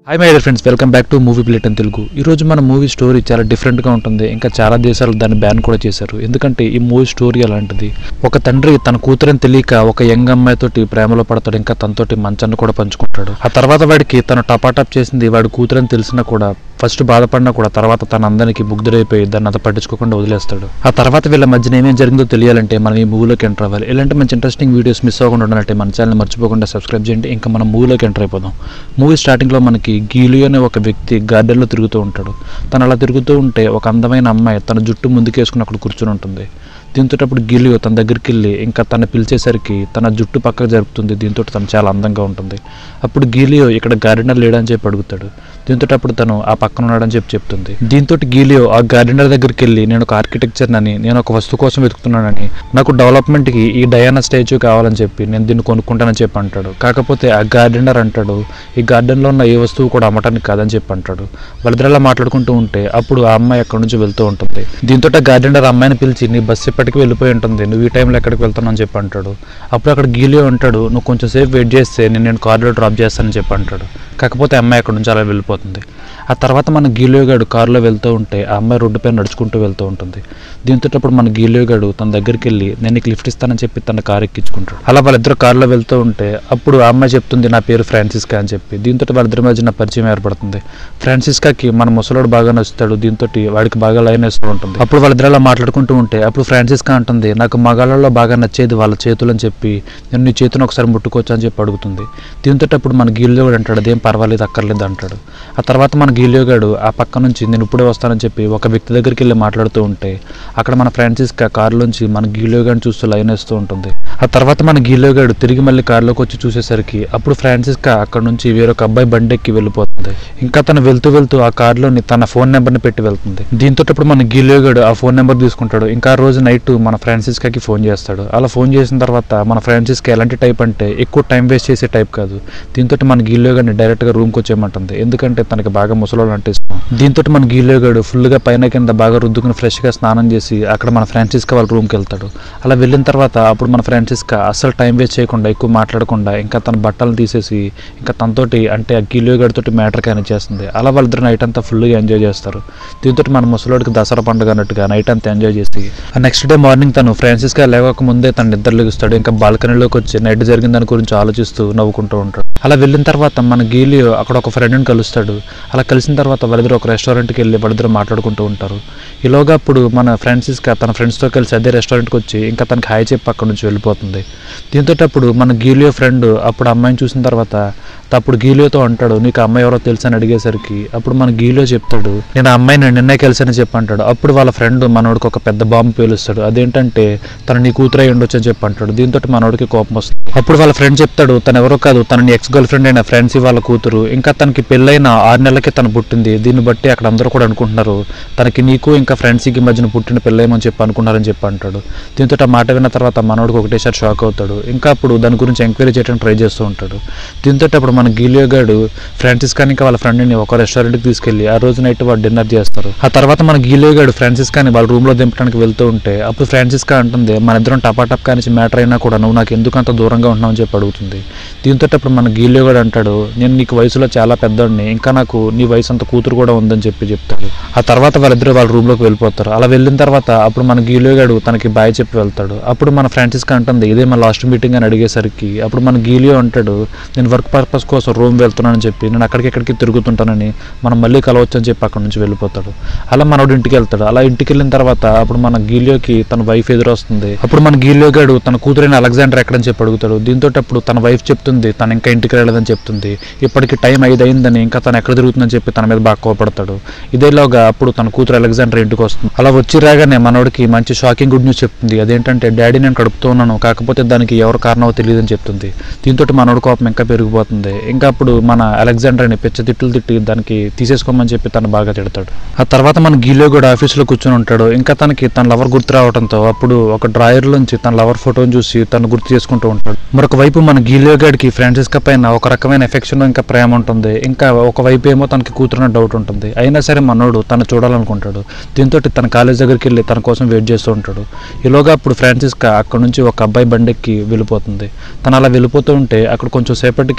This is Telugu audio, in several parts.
high my dear friends welcome back to movie plate అని తెలుగు ఈ రోజు మన మూవీ స్టోరీ చాలా డిఫరెంట్గా ఉంటుంది ఇంకా చాలా దేశాలు దాన్ని బ్యాన్ కూడా చేశారు ఎందుకంటే ఈ మూవీ స్టోరీ అలాంటిది ఒక తండ్రి తన కూతురని తెలియక ఒక యంగ్ అమ్మాయితోటి ప్రేమలో పడతాడు ఇంకా తనతోటి మంచాన్ని కూడా పంచుకుంటాడు ఆ తర్వాత వాడికి తను టపాటప్ చేసింది వాడి కూతురని తెలిసినా కూడా ఫస్ట్ బాధపడినా కూడా తర్వాత తన అందరికి ముగ్ధుడైపోయి దాన్ని అంత పట్టించుకోకుండా వదిలేస్తాడు ఆ తర్వాత వీళ్ళ మధ్యన ఏమేం జరిగిందో తెలియాలంటే మనం ఈ మూవీలోకి ఎంటర్ అవ్వాలి ఇలాంటి మంచి ఇంట్రెస్టింగ్ వీడియోస్ మిస్ అవ్వకుండా ఉండాలంటే మన ఛానల్ మర్చిపోకుండా సబ్స్క్రైబ్ చేయండి ఇంకా మనం మూవీలోకి ఎంటర్ అయిపోదాం మూవీ స్టార్టింగ్లో మనకి గీలు అనే ఒక వ్యక్తి గార్డెన్లో తిరుగుతూ ఉంటాడు తను అలా తిరుగుతూ ఉంటే ఒక అందమైన అమ్మాయి తన జుట్టు ముందుకేసుకుని అక్కడ కూర్చుని ఉంటుంది దీంతో అప్పుడు గిలియో తన దగ్గరికి వెళ్ళి ఇంకా తను పిలిచేసరికి తన జుట్టు పక్కకు జరుపుతుంది దీంతో తను చాలా అందంగా ఉంటుంది అప్పుడు గీలియో ఇక్కడ గార్డెనర్ లేడని చెప్పి అడుగుతాడు దీంతో అప్పుడు తను ఆ పక్కన ఉన్నాడని చెప్పి చెప్తుంది దీంతో గీలియో ఆ గార్డెనర్ దగ్గరికి వెళ్ళి నేను ఒక ఆర్కిటెక్చర్ అని నేను ఒక వస్తువు కోసం వెతుకుతున్నానని నాకు డెవలప్మెంట్కి ఈ డయానా స్టాచ్యూ కావాలని చెప్పి నేను దీన్ని కొనుక్కుంటానని చెప్పి అంటాడు కాకపోతే ఆ గార్డెనర్ అంటాడు ఈ గార్డెన్లో ఉన్న ఏ వస్తువు కూడా అమ్మటానికి కాదని చెప్పి అంటాడు వాళ్ళిద్దరు అలా మాట్లాడుకుంటూ ఉంటే అప్పుడు ఆ అమ్మాయి అక్కడి నుంచి వెళ్తూ ఉంటుంది దీంతో ఆ గార్డెనర్ అమ్మాయిని పిలిచి నీ బస్సు ఇప్పటికి వెళ్ళిపోయి ఉంటుంది నువ్వు ఈ టైంలో ఎక్కడికి వెళ్తున్నావు అని చెప్పి అంటాడు అప్పుడు అక్కడ గీలియో అంటాడు నువ్వు కొంచెం సేపు వెయిట్ చేస్తే నేను నేను కార్లో డ్రాప్ చేస్తానని చెప్పి అంటాడు కాకపోతే అమ్మాయి అక్కడ నుంచి అలా వెళ్ళిపోతుంది ఆ తర్వాత మన గీలియో గాడు కారులో వెళ్తూ ఉంటే ఆ అమ్మాయి రోడ్డు పైన నడుచుకుంటూ వెళ్తూ ఉంటుంది దీంతో అప్పుడు మన గీలియో గాడు తన దగ్గరికి వెళ్ళి నేను నీకు లిఫ్ట్ ఇస్తానని చెప్పి తన కారు ఎక్కించుకుంటాడు అలా వాళ్ళిద్దరు కారులో వెళ్తూ ఉంటే అప్పుడు ఆ అమ్మాయి చెప్తుంది నా పేరు ఫ్రాన్సిస్కా అని చెప్పి దీంతో వాళ్ళిద్దరి మధ్య పరిచయం ఏర్పడుతుంది ఫ్రాన్సిస్కాకి మన ముసలోడు బాగా నచ్చుతాడు దీంతో వాడికి బాగా లైన్ వేస్తూ ఉంటుంది అప్పుడు వాళ్ళిద్దరు అలా మాట్లాడుకుంటూ ఉంటే అప్పుడు ఫ్రాన్సిస్కా అంటుంది నాకు మగాళ్ళలో బాగా నచ్చేది వాళ్ళ చేతులు అని చెప్పి నేను నీ చేతిని ఒకసారి ముట్టుకోవచ్చు అని చెప్పి అడుగుతుంది దీంతో అప్పుడు మన గీలియో గాడు అంటాడు అదేం పర్వాలేదు అక్కర్లేదు అంటాడు ఆ తర్వాత మన గీలియో గాడు ఆ పక్క నుంచి నేను ఇప్పుడే వస్తానని చెప్పి ఒక వ్యక్తి దగ్గరికి వెళ్ళి మాట్లాడుతూ ఉంటే అక్కడ మన ఫ్రాన్సిస్కా కారులోంచి మన గీలియో గాడిని చూస్తూ లైన్ వేస్తూ ఉంటుంది ఆ తర్వాత మన గీలియో గాడు తిరిగి మళ్ళీ కారులోకి వచ్చి చూసేసరికి అప్పుడు ఫ్రాన్సిస్కా అక్కడ నుంచి వేరొక అబ్బాయి బండి ఎక్కి వెళ్ళిపోతుంది ఇంకా తను వెళ్తూ వెళ్తూ ఆ కారులోని తన ఫోన్ నెంబర్ని పెట్టి వెళ్తుంది దీంతో అప్పుడు మన గీలియో గాడు ఆ ఫోన్ నెంబర్ తీసుకుంటాడు ఇంకా ఆ రోజు నైట్ మన ఫ్రాన్సిస్కాకి ఫోన్ చేస్తాడు అలా ఫోన్ చేసిన తర్వాత మన ఫ్రాన్సిస్కా ఎలాంటి టైప్ అంటే ఎక్కువ టైం వేస్ట్ చేసే టైప్ కాదు దీంతో మన గీలియో గాడిని డైరెక్ట్గా రూమ్కి వచ్చేయమంటుంది ఎందుకంటే తనకి బాగా ముసలోళ్ళు అంటే ఇష్టం దీంతో మన గీలియో గాడు ఫుల్గా పైన కింద బాగా రుద్దుకుని ఫ్రెష్గా స్నానం చేసి అక్కడ మన ఫ్రాన్సిస్కా వాళ్ళ రూమ్కి వెళ్తాడు అలా వెళ్ళిన తర్వాత అప్పుడు మన ఫ్రాన్సిస్కా అస్సలు టైం వేస్ట్ చేయకుండా ఎక్కువ మాట్లాడకుండా ఇంకా తన బట్టలు తీసేసి ఇంకా తనతోటి అంటే ఆ గీలియో గాడితోటి మ్యాటర్ కానీ చేస్తుంది అలా వాళ్ళిద్దరు నైట్ అంతా ఫుల్గా ఎంజాయ్ చేస్తారు దీంతో మన ముసలోడికి దసరా పండుగ అన్నట్టుగా నైట్ అంతా ఎంజాయ్ చేసి ఆ నెక్స్ట్ డే మార్నింగ్ తను ఫ్రాన్సిస్కా లేవక ముందే తన నిద్ర లెగుస్తాడు ఇంకా బాల్కనీలోకి వచ్చి నైట్ జరిగిన దాని గురించి ఆలోచిస్తూ నవ్వుకుంటూ ఉంటాడు అలా వెళ్ళిన తర్వాత మన గీలియో అక్కడ ఒక ఫ్రెండ్ని కలుస్తాడు అలా కలిసిన తర్వాత వాళ్ళిద్దరు ఒక రెస్టారెంట్కి వెళ్ళి వాళ్ళిద్దరు మాట్లాడుకుంటూ ఉంటారు ఈలోగా అప్పుడు మన ఫ్రాన్సిస్కా తన ఫ్రెండ్స్తో కలిసి అదే రెస్టారెంట్కి వచ్చి ఇంకా తనకి హాయ్ చెప్పి అక్కడ నుంచి వెళ్ళిపోతుంది దీంతో అప్పుడు మన గీలియో ఫ్రెండ్ అప్పుడు అమ్మాయిని చూసిన తర్వాత అప్పుడు గీలియోతో అంటాడు నీకు ఆ అమ్మాయి ఎవరో తెలుసు అని అడిగేసరికి అప్పుడు మన గీలియో చెప్తాడు నేను ఆ అమ్మాయిని నిన్నే కలిసానని చెప్పి అంటాడు అప్పుడు వాళ్ళ ఫ్రెండ్ మనోడికి ఒక పెద్ద బాంబు పేలుస్తాడు అదేంటంటే తను నీ కూతురై ఉండొచ్చు అని చెప్పి అంటాడు దీంతో మనోడికి కోపం వస్తుంది అప్పుడు వాళ్ళ ఫ్రెండ్ చెప్తాడు తను ఎవరో కాదు తన నీ ఎక్స్ గర్ల్ ఫ్రెండ్ అయిన ఫ్రాన్సీ వాళ్ళ కూతురు ఇంకా తనకి పెళ్ళైన ఆరు నెలలకి తను పుట్టింది దీన్ని బట్టి అక్కడ అందరూ కూడా అనుకుంటున్నారు తనకి నీకు ఇంకా ఫ్రాన్సీకి మధ్యన పుట్టిన పెళ్ళేమని చెప్పి అనుకున్నారని చెప్పి అంటాడు దీంతో ఆ మాట విన్న తర్వాత మనోడికి ఒకటేసారి షాక్ అవుతాడు ఇంకా అప్పుడు దాని గురించి ఎంక్వైరీ చేయడానికి ట్రై చేస్తూ ఉంటాడు దీంతో అప్పుడు మన గీలియో గాడు ఫ్రాన్సిస్కాని ఇంకా వాళ్ళ ఫ్రెండ్ని ఒక రెస్టారెంట్కి తీసుకెళ్లి ఆ రోజు నైట్ వాళ్ళు డిన్నర్ చేస్తారు ఆ తర్వాత మన గీలియో గాడు ఫ్రాన్సిస్కాని వాళ్ళ రూమ్లో దింపడానికి వెళ్తూ ఉంటే అప్పుడు ఫ్రాన్సిస్కా అంటుంది మన ఇద్దరం టపాటప్ కానిచి మ్యాటర్ అయినా కూడా నువ్వు నాకు ఎందుకు అంత దూరంగా ఉంటున్నావు అని చెప్పి అడుగుతుంది దీంతో అప్పుడు మన గీలియో గాడు అంటాడు నేను నీకు వయసులో చాలా పెద్దోడిని ఇంకా నాకు నీ వయసు అంత కూతురు కూడా ఉందని చెప్పి చెప్తాడు ఆ తర్వాత వాళ్ళిద్దరు వాళ్ళ రూమ్లోకి వెళ్ళిపోతారు అలా వెళ్ళిన తర్వాత అప్పుడు మన గీలియో గాడు తనకి బాయ్ చెప్పి వెళ్తాడు అప్పుడు మన ఫ్రాన్సిస్కా అంటుంది ఇదే మన లాస్ట్ మీటింగ్ అని అడిగేసరికి అప్పుడు మన గీలియో అంటాడు నేను వర్క్ పర్పస్ కోసం రూమ్ వెళ్తున్నానని చెప్పి నేను అక్కడికి ఇక్కడికి తిరుగుతుంటానని మనం మళ్ళీ కలవచ్చు అని చెప్పి అక్కడ నుంచి వెళ్ళిపోతాడు అలా మనోడు ఇంటికి వెళ్తాడు అలా ఇంటికి వెళ్ళిన తర్వాత అప్పుడు మన గీలియోకి తన వైఫ్ ఎదురొస్తుంది అప్పుడు మన గీలియో గాడు తన కూతురైన అలెగ్జాండర్ ఎక్కడని చెప్పి అడుగుతాడు దీంతో అప్పుడు తన వైఫ్ చెప్తుంది తను ఇంకా ఇంటికి వెళ్ళదని చెప్తుంది ఇప్పటికి టైం ఐదు అయిందని ఇంకా తను ఎక్కడ తిరుగుతుందని చెప్పి తన మీద బాగా కోపడతాడు ఇదేలోగా అప్పుడు తన కూతురు అలెగ్జాండర్ ఇంటికి వస్తుంది అలా వచ్చి రాగానే మనోడికి మంచి షాకింగ్ గుడ్ న్యూస్ చెప్తుంది అదేంటంటే డాడీ నేను కడుపుతూ ఉన్నాను కాకపోతే దానికి ఎవరు కారణమో తెలియదని చెప్తుంది దీంతో మనోడి కోపం ఇంకా పెరిగిపోతుంది ఇంకా అప్పుడు మన అలెగ్జాండర్ని పిచ్చ తిట్టులు తిట్టి దానికి తీసేసుకోమని చెప్పి తను బాగా తిడతాడు ఆ తర్వాత మన గీలో కూడా ఆఫీస్లో కూర్చొని ఉంటాడు ఇంకా తనకి తన లవర్ గుర్తు రావడంతో అప్పుడు ఒక డ్రాయర్ నుంచి తన లవర్ ఫోటోని చూసి తను గుర్తు చేసుకుంటూ ఉంటాడు మరొక వైపు మన గీలియో గాడికి ఫ్రాన్సిస్కా పైన ఒక రకమైన ఎఫెక్షన్ ఇంకా ప్రేమ ఉంటుంది ఇంకా ఒక వైపు ఏమో తనకి కూతురున్న డౌట్ ఉంటుంది అయినా సరే మనోడు తను చూడాలనుకుంటాడు దీంతో తన కాలేజ్ దగ్గరికి వెళ్ళి తన కోసం వెయిట్ చేస్తూ ఉంటాడు ఈలోగా అప్పుడు ఫ్రాన్సిస్కా అక్కడ నుంచి ఒక అబ్బాయి బండెక్కి వెళ్ళిపోతుంది తను అలా వెళ్ళిపోతూ ఉంటే అక్కడ కొంచెం సేపటికి అప్పుడు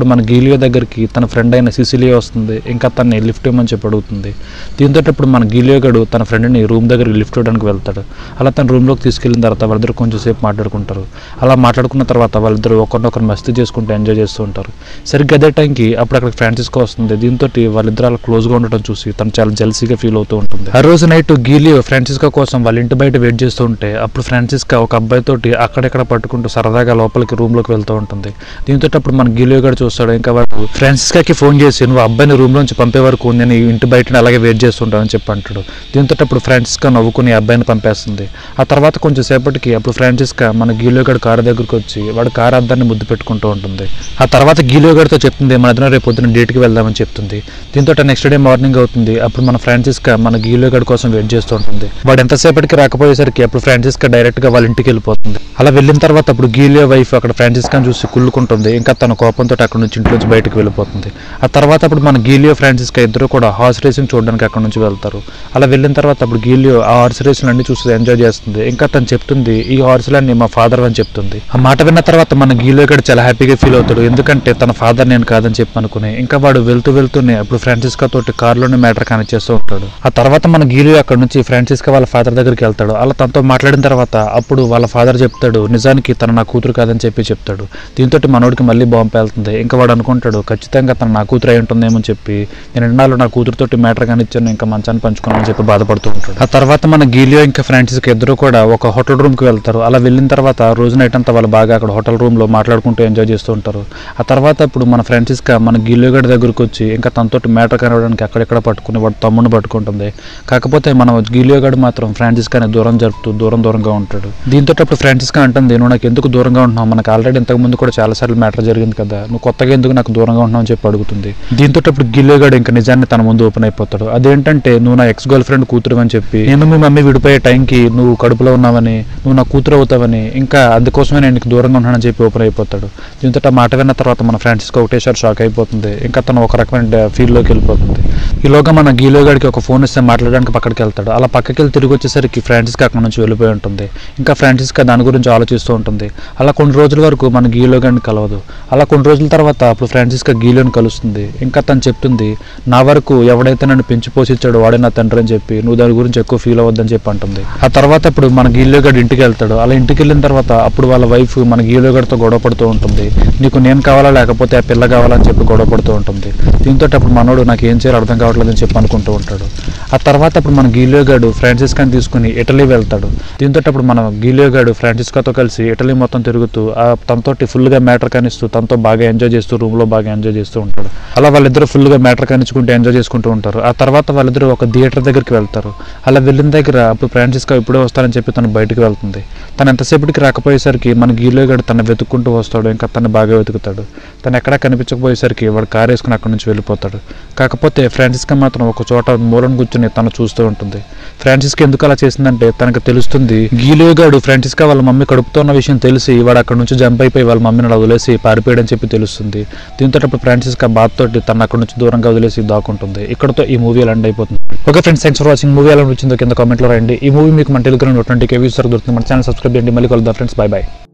అప్పుడు మన గీలియో దగ్గరికి తన ఫ్రెండ్ అయిన సిసిలియా వస్తుంది ఇంకా తనని లిఫ్ట్ ఇవ్వమని చెప్పి అడుగుతుంది దీంతో ఇప్పుడు మన గీలియో గడు తన ఫ్రెండ్ని రూమ్ దగ్గరికి లిఫ్ట్ ఇవ్వడానికి వెళ్తాడు అలా తన రూమ్లోకి తీసుకెళ్ళిన తర్వాత వాళ్ళిద్దరు కొంచెం సేపు మాట్లాడుకుంటారు అలా మాట్లాడుకున్న తర్వాత వాళ్ళిద్దరు ఒకరినొకరు మస్తీ చేసుకుంటూ ఎంజాయ్ చేస్తూ ఉంటారు సరిగ్గా అదే టైంకి అప్పుడు అక్కడ ఫ్రాన్సిస్కో వస్తుంది దీంతో వాళ్ళిద్దరు అలా క్లోజ్గా ఉండటం చూసి తను చాలా జెల్సీగా ఫీల్ అవుతూ ఉంటుంది ఆ రోజు నైట్ గీలియో ఫ్రాన్సిస్కో కోసం వాళ్ళ ఇంటి బయట వెయిట్ చేస్తూ ఉంటే అప్పుడు ఫ్రాన్సిస్కా ఒక అబ్బాయితోటి అక్కడెక్కడ పట్టుకుంటూ సరదాగా లోపలికి రూమ్ లోకి వెళ్తూ ఉంటుంది దీంతో అప్పుడు మన గిలియో గారు చూస్తాడు ఇంకా వాడు ఫ్రాన్సిస్కాకి ఫోన్ చేసి నువ్వు అబ్బాయిని రూమ్ లోంచి పంపే వరకు నేను ఈ ఇంటి బయట అలాగే వెయిట్ చేస్తుంటానని చెప్పి అంటాడు దీంతో అప్పుడు ఫ్రాన్సిస్కా నవ్వుకుని ఆ అబ్బాయిని పంపేస్తుంది ఆ తర్వాత కొంచెం సేపటికి అప్పుడు ఫ్రాన్సిస్కా మన గీలియో గారు కారు దగ్గరకు వచ్చి వాడు కారు అద్దాన్ని ముద్దు పెట్టుకుంటూ ఉంటుంది ఆ తర్వాత గీలియో గారితో చెప్తుంది మన ఇద్దరం రేపు పొద్దున డేట్కి వెళ్దామని చెప్తుంది దీంతో నెక్స్ట్ డే మార్నింగ్ అవుతుంది అప్పుడు మన ఫ్రాన్సిస్కా మన గీలియో గారి కోసం వెయిట్ చేస్తూ ఉంటుంది వాడు ఎంతసేపటికి రాకపోయేసరికి అప్పుడు ఫ్రాన్సిస్కా డైరెక్ట్ గా వాళ్ళ ఇంటికి వెళ్ళిపోతుంది అలా వెళ్ళిన తర్వాత అప్పుడు గీలియో వైఫ్ అక్కడ ఫ్రాన్సిస్కాని చూసి కుళ్ళుకుంటుంది ఇంకా తన కోపంతో అక్కడ నుంచి ఇంట్లో నుంచి బయటకు వెళ్ళిపోతుంది ఆ తర్వాత అప్పుడు మన గీలియో ఫ్రాన్సిస్కా ఇద్దరు కూడా హార్స్ రేసింగ్ చూడడానికి అక్కడ నుంచి వెళ్తారు అలా వెళ్ళిన తర్వాత అప్పుడు గీలియో ఆ హార్స్ రేసులు అన్ని చూసి ఎంజాయ్ చేస్తుంది ఇంకా తను చెప్తుంది ఈ హార్సులన్నీ మా ఫాదర్ అని చెప్తుంది ఆ మాట విన్న తర్వాత మన గీలియో ఇక్కడ చాలా హ్యాపీగా ఫీల్ అవుతాడు ఎందుకంటే తన ఫాదర్ నేను కాదని చెప్పి అనుకుని ఇంకా వాడు వెళ్తూ వెళ్తూనే అప్పుడు ఫ్రాన్సిస్కా తోటి కారులోనే మ్యాటర్ కనెక్ట్ చేస్తూ ఉంటాడు ఆ తర్వాత మన గీలియో అక్కడ నుంచి ఫ్రాన్సిస్కా వాళ్ళ ఫాదర్ దగ్గరికి వెళ్తాడు అలా తనతో మాట్లాడిన తర్వాత అప్పుడు వాళ్ళ ఫాదర్ చెప్తాడు నిజానికి తన నా కూతురు కాదని చెప్పి చెప్తాడు దీంతో మనోడికి మళ్ళీ బాంబు పేలుతుంది ఇంకా వాడు అనుకుంటాడు ఖచ్చితంగా తన నా కూతురు అయి ఉంటుందేమో అని చెప్పి నేను ఎన్నాళ్ళు నా కూతురుతోటి మ్యాటర్ కానిచ్చాను ఇంకా మంచాన్ని పంచుకున్నాను చెప్పి బాధపడుతూ ఉంటాడు ఆ తర్వాత మన గీలియో ఇంకా ఫ్రాన్సిస్కా ఇద్దరు కూడా ఒక హోటల్ రూమ్ కి వెళ్తారు అలా వెళ్ళిన తర్వాత రోజు నైట్ అంతా వాళ్ళు బాగా అక్కడ హోటల్ రూమ్ లో మాట్లాడుకుంటూ ఎంజాయ్ చేస్తూ ఉంటారు ఆ తర్వాత ఇప్పుడు మన ఫ్రాన్సిస్కా మన గీలియో గడి దగ్గరకు వచ్చి ఇంకా తనతోటి మ్యాటర్ కనడానికి అక్కడెక్కడ పట్టుకుని వాడు తమ్ముడిని పట్టుకుంటుంది కాకపోతే మన గీలియో గడు మాత్రం ఫ్రాన్సిస్కాని దూరం జరుపుతూ దూరం దూరంగా ఉంటాడు దీంతో అప్పుడు ఫ్రాన్సిస్కా అంటుంది నువ్వు నాకు ఎందుకు దూరంగా ఉంటున్నావు మనకు ఆల్రెడీ ఇంతకు ముందు కూడా చాలా సార్లు మ్యాటర్ జరిగింది కదా నువ్వు కొత్తగా ఎందుకు నాకు దూరంగా ఉంటున్నావు అని చెప్పి అడుగుతుంది దీంతో అప్పుడు గిల్లే గడు ఇంకా నిజాన్ని తన ముందు ఓపెన్ అయిపోతాడు అదేంటంటే నువ్వు నా ఎక్స్ గర్ల్ ఫ్రెండ్ కూతురు అని చెప్పి నేను మీ మమ్మీ విడిపోయే టైంకి నువ్వు కడుపులో ఉన్నావని నువ్వు నా కూతురు అవుతావని ఇంకా అందుకోసమే నేను నీకు దూరంగా ఉన్నానని చెప్పి ఓపెన్ అయిపోతాడు దీంతో ఆ మాట విన్న తర్వాత మన ఫ్రాన్సిస్కో ఒకటేసారి షాక్ అయిపోతుంది ఇంకా తను ఒక రకమైన ఫీల్డ్లోకి వెళ్ళిపోతుంది ఈలోగా మన గీలో గడికి ఒక ఫోన్ ఇస్తే మాట్లాడడానికి పక్కడికి వెళ్తాడు అలా పక్కకి వెళ్ళి తిరిగి వచ్చేసరికి ఫ్రాన్సిస్కా అక్కడ నుంచి వెళ్ళిపోయి ఉంటుంది ఇంకా ఫ్రాన్సిస్కా దాని గురించి ఆలోచిస్తూ ఉంటుంది అలా కొన్ని రోజుల వరకు మన గీలో గడిని కలవదు అలా కొన్ని రోజుల తర్వాత అప్పుడు ఫ్రాన్సిస్కా గీలోని కలుస్తుంది ఇంకా తను చెప్తుంది నా వరకు ఎవడైతే నన్ను పెంచి పోషించాడో వాడే నా తండ్రి అని చెప్పి నువ్వు దాని గురించి ఎక్కువ ఫీల్ అవ్వద్దని చెప్పి అంటుంది ఆ తర్వాత ఇప్పుడు మన గీలో గడి ఇంటికి వెళ్తాడు అలా ఇంటికి వెళ్ళిన తర్వాత అప్పుడు వాళ్ళ వైఫ్ మన గీలో గడితో గొడవ పడుతూ ఉంటుంది నీకు నేను కావాలా లేకపోతే ఆ పిల్ల కావాలా అని చెప్పి గొడవ పడుతూ ఉంటుంది దీంతో అప్పుడు మనోడు నాకు ఏం చేయాలో అర్థం కావట్లేదు అని చెప్పి అనుకుంటూ ఉంటాడు ఆ తర్వాత అప్పుడు మన గీలియో గాడు ఫ్రాన్సిస్కాని తీసుకుని ఇటలీ వెళ్తాడు దీంతో అప్పుడు మన గీలియో గాడు ఫ్రాన్సిస్కాతో కలిసి ఇటలీ మొత్తం తిరుగుతూ ఆ తనతోటి ఫుల్గా మ్యాటర్ కానిస్తూ తనతో బాగా ఎంజాయ్ చేస్తూ రూమ్లో బాగా ఎంజాయ్ చేస్తూ ఉంటాడు అలా వాళ్ళిద్దరు ఫుల్గా మ్యాటర్ కానించుకుంటూ ఎంజాయ్ చేసుకుంటూ ఉంటారు ఆ తర్వాత వాళ్ళిద్దరు ఒక థియేటర్ దగ్గరికి వెళ్తారు అలా వెళ్ళిన దగ్గర అప్పుడు ఫ్రాన్సిస్కా ఇప్పుడే వస్తానని చెప్పి తను బయటకు వెళ్తుంది తను ఎంతసేపటికి రాకపోయేసరికి మన గీలియో గాడు తను వెతుక్కుంటూ వస్తాడు ఇంకా తను బాగా వెతుకుతాడు తను ఎక్కడా కనిపించకపోయేసరికి వాడు కారు వేసుకుని అక్కడి నుంచి వెళ్ళిపోతాడు కాకపోతే ఫ్రాన్సిస్కా మాత్రం ఒక చోట మూలను కూర్చుని తను చూస్తూ ఉంటుంది ఫ్రాన్సిస్కా ఎందుకు అలా చేసిందంటే తనకు తెలుస్తుంది గీలియో గాడు ఫ్రాన్సిస్కా వాళ్ళ మమ్మీ కడుపుతో ఉన్న విషయం తెలిసి వాడు అక్కడ నుంచి జంప్ అయిపోయి వాళ్ళ మమ్మీని అలా వదిలేసి పారిపోయాడని చెప్పి తెలుస్తుంది దీంతో అప్పుడు ఫ్రాన్సిస్కా బాధ తోటి తను అక్కడ నుంచి దూరంగా వదిలేసి దాక్కుంటుంది ఇక్కడతో ఈ మూవీ ఎండ్ అయిపోతుంది okay friends thanks for watching movie ఎలా వచ్చిందో కింద కామెంట్లో రాయండి ఈ మూవీ మీకు మన టెలిగ్రామ్ ట్వంటీ కేవీస్ వరకు దొరుకుతుంది మన ఛానల్ సబ్స్క్రైబ్ చేయండి మళ్ళీ కలుద్దాం ఫ్రెండ్స్ బై బై